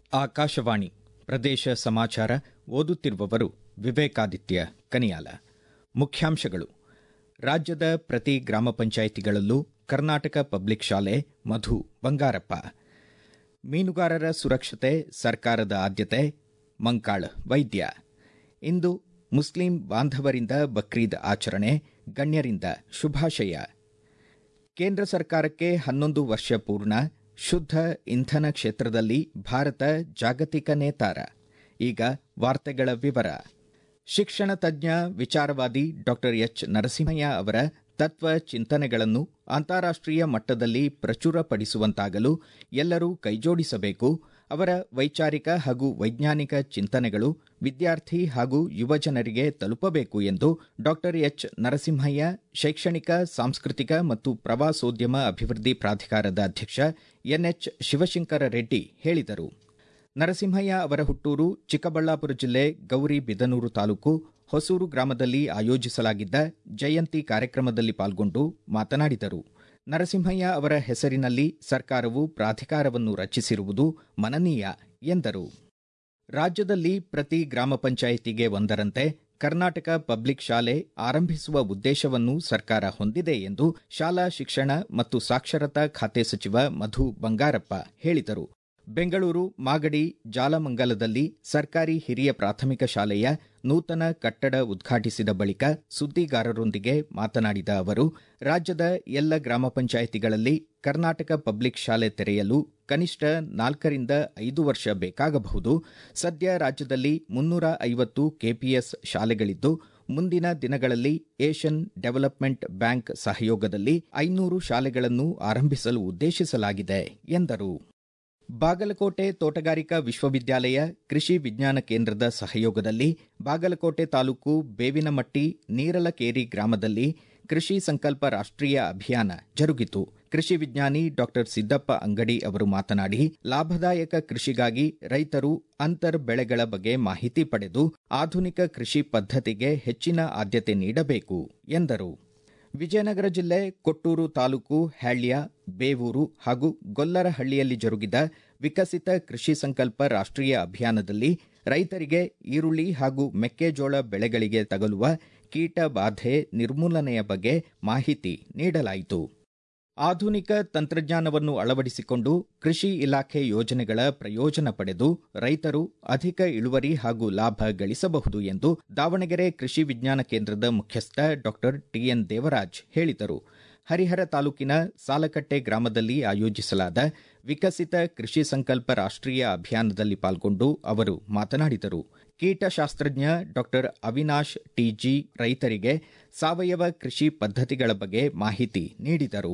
ಆಕಾಶವಾಣಿ ಪ್ರದೇಶ ಸಮಾಚಾರ ಓದುತ್ತಿರುವವರು ವಿವೇಕಾದಿತ್ಯ ಕನಿಯಾಲ ಮುಖ್ಯಾಂಶಗಳು ರಾಜ್ಯದ ಪ್ರತಿ ಗ್ರಾಮ ಪಂಚಾಯಿತಿಗಳಲ್ಲೂ ಕರ್ನಾಟಕ ಪಬ್ಲಿಕ್ ಶಾಲೆ ಮಧು ಬಂಗಾರಪ್ಪ ಮೀನುಗಾರರ ಸುರಕ್ಷತೆ ಸರ್ಕಾರದ ಆದ್ಯತೆ ಮಂಕಾಳ್ ವೈದ್ಯ ಇಂದು ಮುಸ್ಲಿಂ ಬಾಂಧವರಿಂದ ಬಕ್ರೀದ್ ಆಚರಣೆ ಗಣ್ಯರಿಂದ ಶುಭಾಶಯ ಕೇಂದ್ರ ಸರ್ಕಾರಕ್ಕೆ ಹನ್ನೊಂದು ವರ್ಷ ಪೂರ್ಣ ಶುದ್ಧ ಇಂಧನ ಕ್ಷೇತ್ರದಲ್ಲಿ ಭಾರತ ಜಾಗತಿಕ ನೇತಾರ ಈಗ ವಾರ್ತೆಗಳ ವಿವರ ಶಿಕ್ಷಣ ತಜ್ಞ ವಿಚಾರವಾದಿ ಡಾ ಎಚ್ ನರಸಿಂಹಯ್ಯ ಅವರ ತತ್ವ ಚಿಂತನೆಗಳನ್ನು ಅಂತಾರಾಷ್ಟೀಯ ಮಟ್ಟದಲ್ಲಿ ಪ್ರಚುರಪಡಿಸುವಂತಾಗಲು ಎಲ್ಲರೂ ಕೈಜೋಡಿಸಬೇಕು ಅವರ ವೈಚಾರಿಕ ಹಾಗೂ ವೈಜ್ಞಾನಿಕ ಚಿಂತನೆಗಳು ವಿದ್ಯಾರ್ಥಿ ಹಾಗೂ ಯುವಜನರಿಗೆ ತಲುಪಬೇಕು ಎಂದು ಡಾ ಎಚ್ ನರಸಿಂಹಯ್ಯ ಶೈಕ್ಷಣಿಕ ಸಾಂಸ್ಕೃತಿಕ ಮತ್ತು ಪ್ರವಾಸೋದ್ಯಮ ಅಭಿವೃದ್ಧಿ ಪ್ರಾಧಿಕಾರದ ಅಧ್ಯಕ್ಷ ಎನ್ಎಚ್ ಶಿವಶಂಕರ ರೆಡ್ಡಿ ಹೇಳಿದರು ನರಸಿಂಹಯ್ಯ ಅವರ ಹುಟ್ಟೂರು ಚಿಕ್ಕಬಳ್ಳಾಪುರ ಜಿಲ್ಲೆ ಗೌರಿಬಿದನೂರು ತಾಲೂಕು ಹೊಸೂರು ಗ್ರಾಮದಲ್ಲಿ ಆಯೋಜಿಸಲಾಗಿದ್ದ ಜಯಂತಿ ಕಾರ್ಯಕ್ರಮದಲ್ಲಿ ಪಾಲ್ಗೊಂಡು ಮಾತನಾಡಿದರು ನರಸಿಂಹಯ್ಯ ಅವರ ಹೆಸರಿನಲ್ಲಿ ಸರ್ಕಾರವು ಪ್ರಾಧಿಕಾರವನ್ನು ರಚಿಸಿರುವುದು ಮನನೀಯ ಎಂದರು ರಾಜ್ಯದಲ್ಲಿ ಪ್ರತಿ ಗ್ರಾಮ ಪಂಚಾಯಿತಿಗೆ ಒಂದರಂತೆ ಕರ್ನಾಟಕ ಪಬ್ಲಿಕ್ ಶಾಲೆ ಆರಂಭಿಸುವ ಉದ್ದೇಶವನ್ನು ಸರ್ಕಾರ ಹೊಂದಿದೆ ಎಂದು ಶಾಲಾ ಶಿಕ್ಷಣ ಮತ್ತು ಸಾಕ್ಷರತಾ ಖಾತೆ ಸಚಿವ ಮಧು ಬಂಗಾರಪ್ಪ ಹೇಳಿದರು ಬೆಂಗಳೂರು ಮಾಗಡಿ ಜಾಲಮಂಗಲದಲ್ಲಿ ಸರ್ಕಾರಿ ಹಿರಿಯ ಪ್ರಾಥಮಿಕ ಶಾಲೆಯ ನೂತನ ಕಟ್ಟಡ ಉದ್ಘಾಟಿಸಿದ ಬಳಿಕ ಸುದ್ದಿಗಾರರೊಂದಿಗೆ ಮಾತನಾಡಿದ ಅವರು ರಾಜ್ಯದ ಎಲ್ಲ ಗ್ರಾಮ ಪಂಚಾಯಿತಿಗಳಲ್ಲಿ ಕರ್ನಾಟಕ ಪಬ್ಲಿಕ್ ಶಾಲೆ ತೆರೆಯಲು ಕನಿಷ್ಠ ನಾಲ್ಕರಿಂದ ಐದು ವರ್ಷ ಬೇಕಾಗಬಹುದು ಸದ್ಯ ರಾಜ್ಯದಲ್ಲಿ ಮುನ್ನೂರ ಐವತ್ತು ಕೆಪಿಎಸ್ ಶಾಲೆಗಳಿದ್ದು ಮುಂದಿನ ದಿನಗಳಲ್ಲಿ ಏಷ್ಯನ್ ಡೆವಲಪ್ಮೆಂಟ್ ಬ್ಯಾಂಕ್ ಸಹಯೋಗದಲ್ಲಿ ಐನೂರು ಶಾಲೆಗಳನ್ನು ಆರಂಭಿಸಲು ಉದ್ದೇಶಿಸಲಾಗಿದೆ ಎಂದರು ಬಾಗಲಕೋಟೆ ತೋಟಗಾರಿಕಾ ವಿಶ್ವವಿದ್ಯಾಲಯ ಕೃಷಿ ವಿಜ್ಞಾನ ಕೇಂದ್ರದ ಸಹಯೋಗದಲ್ಲಿ ಬಾಗಲಕೋಟೆ ತಾಲೂಕು ಬೇವಿನಮಟ್ಟಿ ನೀರಲಕೇರಿ ಗ್ರಾಮದಲ್ಲಿ ಕೃಷಿ ಸಂಕಲ್ಪ ರಾಷ್ಟೀಯ ಅಭಿಯಾನ ಜರುಗಿತು ಕೃಷಿ ವಿಜ್ಞಾನಿ ಡಾ ಸಿದ್ದಪ್ಪ ಅಂಗಡಿ ಅವರು ಮಾತನಾಡಿ ಲಾಭದಾಯಕ ಕೃಷಿಗಾಗಿ ರೈತರು ಅಂತರ್ ಬೆಳೆಗಳ ಬಗ್ಗೆ ಮಾಹಿತಿ ಪಡೆದು ಆಧುನಿಕ ಕೃಷಿ ಪದ್ಧತಿಗೆ ಹೆಚ್ಚಿನ ಆದ್ಯತೆ ನೀಡಬೇಕು ಎಂದರು ವಿಜಯನಗರ ಜಿಲ್ಲೆ ಕೊಟ್ಟೂರು ತಾಲೂಕು ಹ್ಯಾಳ್ಯ ಬೇವೂರು ಹಾಗೂ ಗೊಲ್ಲರಹಳ್ಳಿಯಲ್ಲಿ ಜರುಗಿದ ವಿಕಸಿತ ಕೃಷಿ ಸಂಕಲ್ಪ ರಾಷ್ಟೀಯ ಅಭಿಯಾನದಲ್ಲಿ ರೈತರಿಗೆ ಈರುಳ್ಳಿ ಹಾಗೂ ಮೆಕ್ಕೆಜೋಳ ಬೆಳೆಗಳಿಗೆ ತಗಲುವ ಕೀಟ ಬಾಧೆ ನಿರ್ಮೂಲನೆಯ ಬಗ್ಗೆ ಮಾಹಿತಿ ನೀಡಲಾಯಿತು ಆಧುನಿಕ ತಂತ್ರಜ್ಞಾನವನ್ನು ಅಳವಡಿಸಿಕೊಂಡು ಕೃಷಿ ಇಲಾಖೆ ಯೋಜನೆಗಳ ಪ್ರಯೋಜನ ಪಡೆದು ರೈತರು ಅಧಿಕ ಇಳುವರಿ ಹಾಗೂ ಲಾಭ ಗಳಿಸಬಹುದು ಎಂದು ದಾವಣಗೆರೆ ಕೃಷಿ ವಿಜ್ಞಾನ ಕೇಂದ್ರದ ಮುಖ್ಯಸ್ಥ ಡಾ ಟಿಎನ್ ದೇವರಾಜ್ ಹೇಳಿದರು ಹರಿಹರ ತಾಲೂಕಿನ ಸಾಲಕಟ್ಟೆ ಗ್ರಾಮದಲ್ಲಿ ಆಯೋಜಿಸಲಾದ ವಿಕಸಿತ ಕೃಷಿ ಸಂಕಲ್ಪ ರಾಷ್ಟೀಯ ಅಭಿಯಾನದಲ್ಲಿ ಪಾಲ್ಗೊಂಡು ಅವರು ಮಾತನಾಡಿದರು ಕೀಟಶಾಸ್ತ್ರಜ್ಞ ಡಾ ಅವಿನಾಶ್ ಟಿಜಿ ರೈತರಿಗೆ ಸಾವಯವ ಕೃಷಿ ಪದ್ಧತಿಗಳ ಬಗ್ಗೆ ಮಾಹಿತಿ ನೀಡಿದರು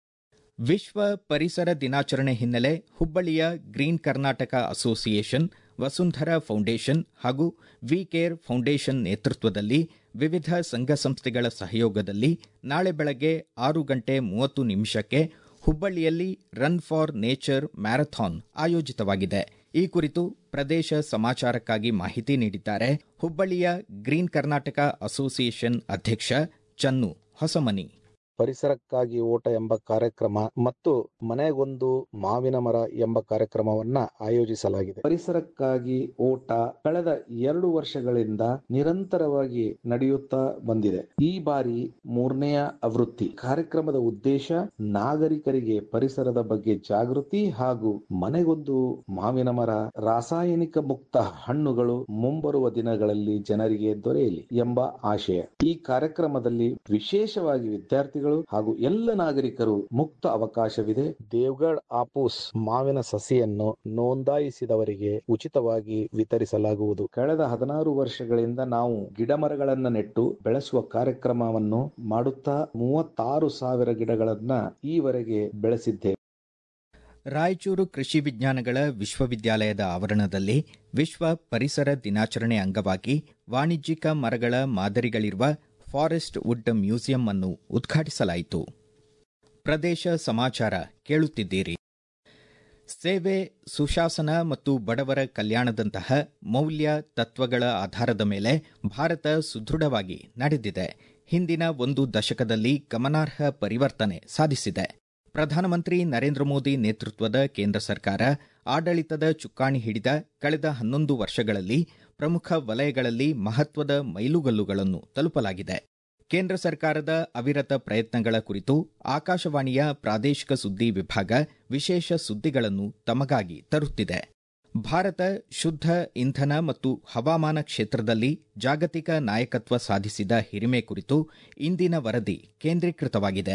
ವಿಶ್ವ ಪರಿಸರ ದಿನಾಚರಣೆ ಹಿನ್ನೆಲೆ ಹುಬ್ಬಳ್ಳಿಯ green Karnataka association Vasundhara foundation ಹಾಗೂ ವಿ ಕೇರ್ ಫೌಂಡೇಶನ್ ನೇತೃತ್ವದಲ್ಲಿ ವಿವಿಧ ಸಂಘ ಸಂಸ್ಥೆಗಳ ಸಹಯೋಗದಲ್ಲಿ ನಾಳೆ ಬೆಳಗ್ಗೆ ಆರು ಗಂಟೆ ಮೂವತ್ತು ನಿಮಿಷಕ್ಕೆ ಹುಬ್ಬಳ್ಳಿಯಲ್ಲಿ ರನ್ ಫಾರ್ ನೇಚರ್ ಮ್ಯಾರಥಾನ್ ಆಯೋಜಿತವಾಗಿದೆ ಈ ಕುರಿತು ಪ್ರದೇಶ ಸಮಾಚಾರಕ್ಕಾಗಿ ಮಾಹಿತಿ ನೀಡಿದ್ದಾರೆ ಹುಬ್ಬಳ್ಳಿಯ ಗ್ರೀನ್ ಕರ್ನಾಟಕ ಅಸೋಸಿಯೇಷನ್ ಅಧ್ಯಕ್ಷ ಚನ್ನು ಹೊಸಮನಿ ಪರಿಸರಕ್ಕಾಗಿ ಓಟ ಎಂಬ ಕಾರ್ಯಕ್ರಮ ಮತ್ತು ಮನೆಗೊಂದು ಮಾವಿನ ಮರ ಎಂಬ ಕಾರ್ಯಕ್ರಮವನ್ನ ಆಯೋಜಿಸಲಾಗಿದೆ ಪರಿಸರಕ್ಕಾಗಿ ಓಟ ಕಳೆದ ಎರಡು ವರ್ಷಗಳಿಂದ ನಿರಂತರವಾಗಿ ನಡೆಯುತ್ತಾ ಬಂದಿದೆ ಈ ಬಾರಿ ಮೂರನೆಯ ಆವೃತ್ತಿ ಕಾರ್ಯಕ್ರಮದ ಉದ್ದೇಶ ನಾಗರಿಕರಿಗೆ ಪರಿಸರದ ಬಗ್ಗೆ ಜಾಗೃತಿ ಹಾಗೂ ಮನೆಗೊಂದು ಮಾವಿನ ಮರ ರಾಸಾಯನಿಕ ಮುಕ್ತ ಹಣ್ಣುಗಳು ಮುಂಬರುವ ದಿನಗಳಲ್ಲಿ ಜನರಿಗೆ ದೊರೆಯಲಿ ಎಂಬ ಆಶಯ ಈ ಕಾರ್ಯಕ್ರಮದಲ್ಲಿ ವಿಶೇಷವಾಗಿ ವಿದ್ಯಾರ್ಥಿಗಳು ಹಾಗೂ ಎಲ್ಲ ನಾಗರಿಕರು ಮುಕ್ತ ಅವಕಾಶವಿದೆ ದೇವಗಢ ಆಪೂಸ್ ಮಾವಿನ ಸಸಿಯನ್ನು ನೋಂದಾಯಿಸಿದವರಿಗೆ ಉಚಿತವಾಗಿ ವಿತರಿಸಲಾಗುವುದು ಕಳೆದ ಹದಿನಾರು ವರ್ಷಗಳಿಂದ ನಾವು ಗಿಡ ಮರಗಳನ್ನ ನೆಟ್ಟು ಬೆಳೆಸುವ ಕಾರ್ಯಕ್ರಮವನ್ನು ಮಾಡುತ್ತಾ ಮೂವತ್ತಾರು ಸಾವಿರ ಗಿಡಗಳನ್ನ ಈವರೆಗೆ ಬೆಳೆಸಿದ್ದೇವೆ ರಾಯಚೂರು ಕೃಷಿ ವಿಜ್ಞಾನಗಳ ವಿಶ್ವವಿದ್ಯಾಲಯದ ಆವರಣದಲ್ಲಿ ವಿಶ್ವ ಪರಿಸರ ದಿನಾಚರಣೆ ಅಂಗವಾಗಿ ವಾಣಿಜ್ಯಿಕ ಮರಗಳ ಮಾದರಿಗಳಿರುವ ಫಾರೆಸ್ಟ್ ವುಡ್ ಮ್ಯೂಸಿಯಂ ಅನ್ನು ಉದ್ಘಾಟಿಸಲಾಯಿತು ಪ್ರದೇಶ ಸಮಾಚಾರ ಕೇಳುತ್ತಿದ್ದೀರಿ ಸೇವೆ ಸುಶಾಸನ ಮತ್ತು ಬಡವರ ಕಲ್ಯಾಣದಂತಹ ಮೌಲ್ಯ ತತ್ವಗಳ ಆಧಾರದ ಮೇಲೆ ಭಾರತ ಸುದೃಢವಾಗಿ ನಡೆದಿದೆ ಹಿಂದಿನ ಒಂದು ದಶಕದಲ್ಲಿ ಗಮನಾರ್ಹ ಪರಿವರ್ತನೆ ಸಾಧಿಸಿದೆ ಪ್ರಧಾನಮಂತ್ರಿ ನರೇಂದ್ರ ಮೋದಿ ನೇತೃತ್ವದ ಕೇಂದ್ರ ಸರ್ಕಾರ ಆಡಳಿತದ ಚುಕ್ಕಾಣಿ ಹಿಡಿದ ಕಳೆದ ಹನ್ನೊಂದು ವರ್ಷಗಳಲ್ಲಿ ಪ್ರಮುಖ ವಲಯಗಳಲ್ಲಿ ಮಹತ್ವದ ಮೈಲುಗಲ್ಲುಗಳನ್ನು ತಲುಪಲಾಗಿದೆ ಕೇಂದ್ರ ಸರ್ಕಾರದ ಅವಿರತ ಪ್ರಯತ್ನಗಳ ಕುರಿತು ಆಕಾಶವಾಣಿಯ ಪ್ರಾದೇಶಿಕ ಸುದ್ದಿ ವಿಭಾಗ ವಿಶೇಷ ಸುದ್ದಿಗಳನ್ನು ತಮಗಾಗಿ ತರುತ್ತಿದೆ ಭಾರತ ಶುದ್ಧ ಇಂಧನ ಮತ್ತು ಹವಾಮಾನ ಕ್ಷೇತ್ರದಲ್ಲಿ ಜಾಗತಿಕ ನಾಯಕತ್ವ ಸಾಧಿಸಿದ ಹಿರಿಮೆ ಕುರಿತು ಇಂದಿನ ವರದಿ ಕೇಂದ್ರೀಕೃತವಾಗಿದೆ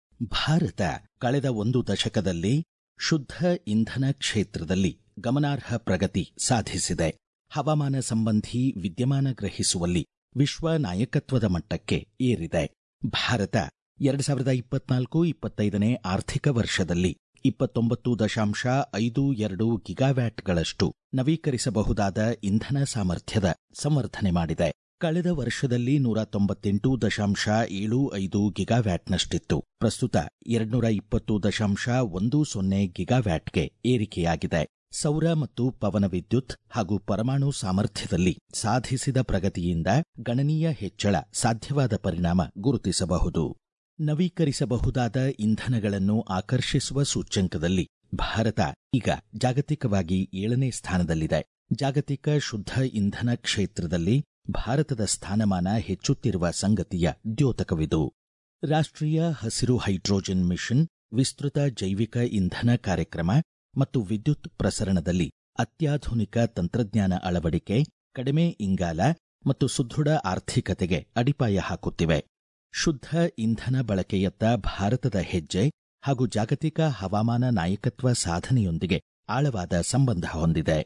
ಭಾರತ ಕಳೆದ ಒಂದು ದಶಕದಲ್ಲಿ ಶುದ್ಧ ಇಂಧನ ಕ್ಷೇತ್ರದಲ್ಲಿ ಗಮನಾರ್ಹ ಪ್ರಗತಿ ಸಾಧಿಸಿದೆ ಹವಾಮಾನ ಸಂಬಂಧಿ ವಿದ್ಯಮಾನ ಗ್ರಹಿಸುವಲ್ಲಿ ವಿಶ್ವ ನಾಯಕತ್ವದ ಮಟ್ಟಕ್ಕೆ ಏರಿದೆ ಭಾರತ ಎರಡು ಸಾವಿರದ ಇಪ್ಪತ್ನಾಲ್ಕು ಇಪ್ಪತ್ತೈದನೇ ಆರ್ಥಿಕ ವರ್ಷದಲ್ಲಿ ಇಪ್ಪತ್ತೊಂಬತ್ತು ದಶಾಂಶ ಐದು ಎರಡು ಗಿಗಾವ್ಯಾಟ್ಗಳಷ್ಟು ನವೀಕರಿಸಬಹುದಾದ ಇಂಧನ ಸಾಮರ್ಥ್ಯದ ಸಂವರ್ಧನೆ ಮಾಡಿದೆ ಕಳೆದ ವರ್ಷದಲ್ಲಿ ನೂರ ತೊಂಬತ್ತೆಂಟು ದಶಾಂಶ ಏಳು ಐದು ಗಿಗಾವ್ಯಾಟ್ನಷ್ಟಿತ್ತು ಪ್ರಸ್ತುತ ಎರಡ್ನೂರ ಇಪ್ಪತ್ತು ದಶಾಂಶ ಒಂದು ಸೊನ್ನೆ ಗಿಗಾವ್ಯಾಟ್ಗೆ ಏರಿಕೆಯಾಗಿದೆ ಸೌರ ಮತ್ತು ಪವನ ವಿದ್ಯುತ್ ಹಾಗೂ ಪರಮಾಣು ಸಾಮರ್ಥ್ಯದಲ್ಲಿ ಸಾಧಿಸಿದ ಪ್ರಗತಿಯಿಂದ ಗಣನೀಯ ಹೆಚ್ಚಳ ಸಾಧ್ಯವಾದ ಪರಿಣಾಮ ಗುರುತಿಸಬಹುದು ನವೀಕರಿಸಬಹುದಾದ ಇಂಧನಗಳನ್ನು ಆಕರ್ಷಿಸುವ ಸೂಚ್ಯಂಕದಲ್ಲಿ ಭಾರತ ಈಗ ಜಾಗತಿಕವಾಗಿ ಏಳನೇ ಸ್ಥಾನದಲ್ಲಿದೆ ಜಾಗತಿಕ ಶುದ್ಧ ಇಂಧನ ಕ್ಷೇತ್ರದಲ್ಲಿ ಭಾರತದ ಸ್ಥಾನಮಾನ ಹೆಚ್ಚುತ್ತಿರುವ ಸಂಗತಿಯ ದ್ಯೋತಕವಿದು ರಾಷ್ಟ್ರೀಯ ಹಸಿರು ಹೈಡ್ರೋಜನ್ ಮಿಷನ್ ವಿಸ್ತೃತ ಜೈವಿಕ ಇಂಧನ ಕಾರ್ಯಕ್ರಮ ಮತ್ತು ವಿದ್ಯುತ್ ಪ್ರಸರಣದಲ್ಲಿ ಅತ್ಯಾಧುನಿಕ ತಂತ್ರಜ್ಞಾನ ಅಳವಡಿಕೆ ಕಡಿಮೆ ಇಂಗಾಲ ಮತ್ತು ಸುದೃಢ ಆರ್ಥಿಕತೆಗೆ ಅಡಿಪಾಯ ಹಾಕುತ್ತಿವೆ ಶುದ್ಧ ಇಂಧನ ಬಳಕೆಯತ್ತ ಭಾರತದ ಹೆಜ್ಜೆ ಹಾಗೂ ಜಾಗತಿಕ ಹವಾಮಾನ ನಾಯಕತ್ವ ಸಾಧನೆಯೊಂದಿಗೆ ಆಳವಾದ ಸಂಬಂಧ ಹೊಂದಿದೆ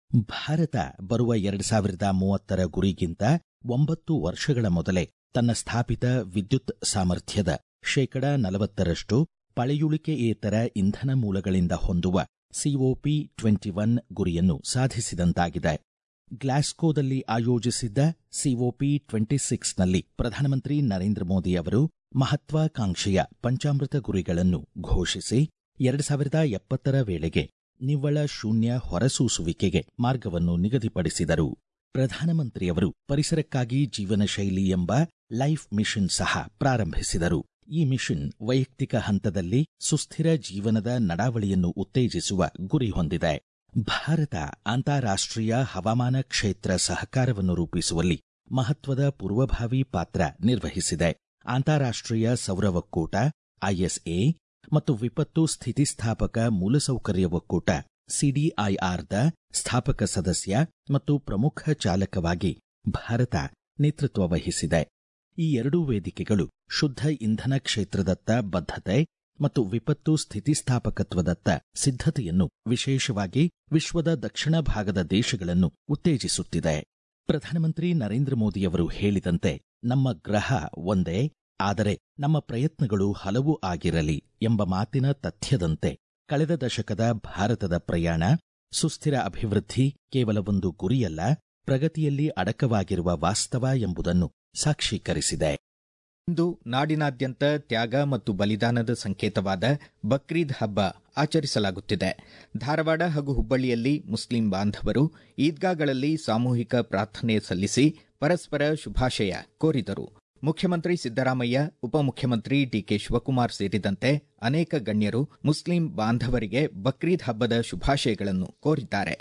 ಭಾರತ ಬರುವ ಎರಡು ಸಾವಿರದ ಮೂವತ್ತರ ಗುರಿಗಿಂತ ಒಂಬತ್ತು ವರ್ಷಗಳ ಮೊದಲೇ ತನ್ನ ಸ್ಥಾಪಿತ ವಿದ್ಯುತ್ ಸಾಮರ್ಥ್ಯದ ಶೇಕಡ ನಲವತ್ತರಷ್ಟು ಪಳೆಯುಳಿಕೆಯೇತರ ಇಂಧನ ಮೂಲಗಳಿಂದ ಹೊಂದುವ ಸಿಒಪಿ ಟ್ವೆಂಟಿ ಒನ್ ಗುರಿಯನ್ನು ಸಾಧಿಸಿದಂತಾಗಿದೆ ಗ್ಲಾಸ್ಕೋದಲ್ಲಿ ಆಯೋಜಿಸಿದ್ದ ಸಿಒಪಿ ಟ್ವೆಂಟಿ ಸಿಕ್ಸ್ನಲ್ಲಿ ಪ್ರಧಾನಮಂತ್ರಿ ನರೇಂದ್ರ ಮೋದಿ ಅವರು ಮಹತ್ವಾಕಾಂಕ್ಷೆಯ ಪಂಚಾಮೃತ ಗುರಿಗಳನ್ನು ಘೋಷಿಸಿ ಎರಡು ಸಾವಿರದ ಎಪ್ಪತ್ತರ ವೇಳೆಗೆ ನಿವ್ವಳ ಶೂನ್ಯ ಹೊರಸೂಸುವಿಕೆಗೆ ಮಾರ್ಗವನ್ನು ನಿಗದಿಪಡಿಸಿದರು ಪ್ರಧಾನಮಂತ್ರಿಯವರು ಪರಿಸರಕ್ಕಾಗಿ ಜೀವನ ಶೈಲಿ ಎಂಬ ಲೈಫ್ ಮಿಷನ್ ಸಹ ಪ್ರಾರಂಭಿಸಿದರು ಈ ಮಿಷನ್ ವೈಯಕ್ತಿಕ ಹಂತದಲ್ಲಿ ಸುಸ್ಥಿರ ಜೀವನದ ನಡಾವಳಿಯನ್ನು ಉತ್ತೇಜಿಸುವ ಗುರಿ ಹೊಂದಿದೆ ಭಾರತ ಅಂತಾರಾಷ್ಟ್ರೀಯ ಹವಾಮಾನ ಕ್ಷೇತ್ರ ಸಹಕಾರವನ್ನು ರೂಪಿಸುವಲ್ಲಿ ಮಹತ್ವದ ಪೂರ್ವಭಾವಿ ಪಾತ್ರ ನಿರ್ವಹಿಸಿದೆ ಅಂತಾರಾಷ್ಟ್ರೀಯ ಸೌರ ಒಕ್ಕೂಟ ಐಎಸ್ಎ ಮತ್ತು ವಿಪತ್ತು ಸ್ಥಿತಿಸ್ಥಾಪಕ ಮೂಲಸೌಕರ್ಯ ಒಕ್ಕೂಟ ಸಿಡಿಐಆರ್ದ ಸ್ಥಾಪಕ ಸದಸ್ಯ ಮತ್ತು ಪ್ರಮುಖ ಚಾಲಕವಾಗಿ ಭಾರತ ನೇತೃತ್ವ ವಹಿಸಿದೆ ಈ ಎರಡೂ ವೇದಿಕೆಗಳು ಶುದ್ಧ ಇಂಧನ ಕ್ಷೇತ್ರದತ್ತ ಬದ್ಧತೆ ಮತ್ತು ವಿಪತ್ತು ಸ್ಥಿತಿಸ್ಥಾಪಕತ್ವದತ್ತ ಸಿದ್ಧತೆಯನ್ನು ವಿಶೇಷವಾಗಿ ವಿಶ್ವದ ದಕ್ಷಿಣ ಭಾಗದ ದೇಶಗಳನ್ನು ಉತ್ತೇಜಿಸುತ್ತಿದೆ ಪ್ರಧಾನಮಂತ್ರಿ ನರೇಂದ್ರ ಮೋದಿಯವರು ಹೇಳಿದಂತೆ ನಮ್ಮ ಗ್ರಹ ಒಂದೇ ಆದರೆ ನಮ್ಮ ಪ್ರಯತ್ನಗಳು ಹಲವು ಆಗಿರಲಿ ಎಂಬ ಮಾತಿನ ತಥ್ಯದಂತೆ ಕಳೆದ ದಶಕದ ಭಾರತದ ಪ್ರಯಾಣ ಸುಸ್ಥಿರ ಅಭಿವೃದ್ಧಿ ಕೇವಲ ಒಂದು ಗುರಿಯಲ್ಲ ಪ್ರಗತಿಯಲ್ಲಿ ಅಡಕವಾಗಿರುವ ವಾಸ್ತವ ಎಂಬುದನ್ನು ಸಾಕ್ಷೀಕರಿಸಿದೆ ಇಂದು ನಾಡಿನಾದ್ಯಂತ ತ್ಯಾಗ ಮತ್ತು ಬಲಿದಾನದ ಸಂಕೇತವಾದ ಬಕ್ರೀದ್ ಹಬ್ಬ ಆಚರಿಸಲಾಗುತ್ತಿದೆ ಧಾರವಾಡ ಹಾಗೂ ಹುಬ್ಬಳ್ಳಿಯಲ್ಲಿ ಮುಸ್ಲಿಂ ಬಾಂಧವರು ಈದ್ಗಾಗಳಲ್ಲಿ ಸಾಮೂಹಿಕ ಪ್ರಾರ್ಥನೆ ಸಲ್ಲಿಸಿ ಪರಸ್ಪರ ಶುಭಾಶಯ ಕೋರಿದರು ಮುಖ್ಯಮಂತ್ರಿ ಸಿದ್ದರಾಮಯ್ಯ ಉಪಮುಖ್ಯಮಂತ್ರಿ ಡಿಕೆ ಶಿವಕುಮಾರ್ ಸೇರಿದಂತೆ ಅನೇಕ ಗಣ್ಯರು ಮುಸ್ಲಿಂ ಬಾಂಧವರಿಗೆ ಬಕ್ರೀದ್ ಹಬ್ಬದ ಶುಭಾಶಯಗಳನ್ನು ಕೋರಿದ್ದಾರೆ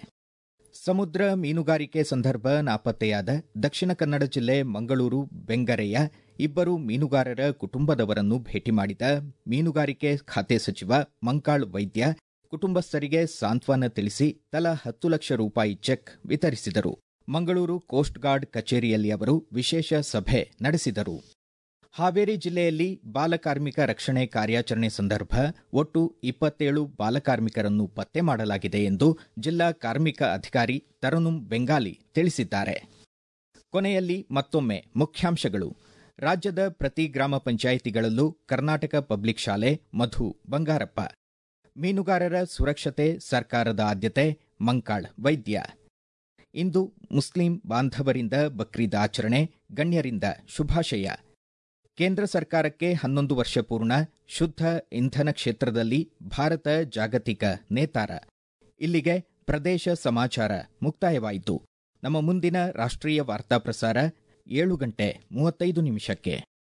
ಸಮುದ್ರ ಮೀನುಗಾರಿಕೆ ಸಂದರ್ಭ ನಾಪತ್ತೆಯಾದ ದಕ್ಷಿಣ ಕನ್ನಡ ಜಿಲ್ಲೆ ಮಂಗಳೂರು ಬೆಂಗರೆಯ ಇಬ್ಬರು ಮೀನುಗಾರರ ಕುಟುಂಬದವರನ್ನು ಭೇಟಿ ಮಾಡಿದ ಮೀನುಗಾರಿಕೆ ಖಾತೆ ಸಚಿವ ಮಂಕಾಳ್ ವೈದ್ಯ ಕುಟುಂಬಸ್ಥರಿಗೆ ಸಾಂತ್ವನ ತಿಳಿಸಿ ತಲಾ ಹತ್ತು ಲಕ್ಷ ರೂಪಾಯಿ ಚೆಕ್ ವಿತರಿಸಿದರು ಮಂಗಳೂರು ಕೋಸ್ಟ್ ಗಾರ್ಡ್ ಕಚೇರಿಯಲ್ಲಿ ಅವರು ವಿಶೇಷ ಸಭೆ ನಡೆಸಿದರು ಹಾವೇರಿ ಜಿಲ್ಲೆಯಲ್ಲಿ ಬಾಲಕಾರ್ಮಿಕ ರಕ್ಷಣೆ ಕಾರ್ಯಾಚರಣೆ ಸಂದರ್ಭ ಒಟ್ಟು ಇಪ್ಪತ್ತೇಳು ಬಾಲಕಾರ್ಮಿಕರನ್ನು ಪತ್ತೆ ಮಾಡಲಾಗಿದೆ ಎಂದು ಜಿಲ್ಲಾ ಕಾರ್ಮಿಕ ಅಧಿಕಾರಿ ತರನುಂ ಬೆಂಗಾಲಿ ತಿಳಿಸಿದ್ದಾರೆ ಕೊನೆಯಲ್ಲಿ ಮತ್ತೊಮ್ಮೆ ಮುಖ್ಯಾಂಶಗಳು ರಾಜ್ಯದ ಪ್ರತಿ ಗ್ರಾಮ ಪಂಚಾಯಿತಿಗಳಲ್ಲೂ ಕರ್ನಾಟಕ ಪಬ್ಲಿಕ್ ಶಾಲೆ ಮಧು ಬಂಗಾರಪ್ಪ ಮೀನುಗಾರರ ಸುರಕ್ಷತೆ ಸರ್ಕಾರದ ಆದ್ಯತೆ ಮಂಕಾಳ್ ವೈದ್ಯ ಇಂದು ಮುಸ್ಲಿಂ ಬಾಂಧವರಿಂದ ಬಕ್ರೀದ್ ಆಚರಣೆ ಗಣ್ಯರಿಂದ ಶುಭಾಶಯ ಕೇಂದ್ರ ಸರ್ಕಾರಕ್ಕೆ ಹನ್ನೊಂದು ವರ್ಷ ಪೂರ್ಣ ಶುದ್ಧ ಇಂಧನ ಕ್ಷೇತ್ರದಲ್ಲಿ ಭಾರತ ಜಾಗತಿಕ ನೇತಾರ ಇಲ್ಲಿಗೆ ಪ್ರದೇಶ ಸಮಾಚಾರ ಮುಕ್ತಾಯವಾಯಿತು ನಮ್ಮ ಮುಂದಿನ ರಾಷ್ಟ್ರೀಯ ವಾರ್ತಾ ಪ್ರಸಾರ ಏಳು ಗಂಟೆ ಮೂವತ್ತೈದು ನಿಮಿಷಕ್ಕೆ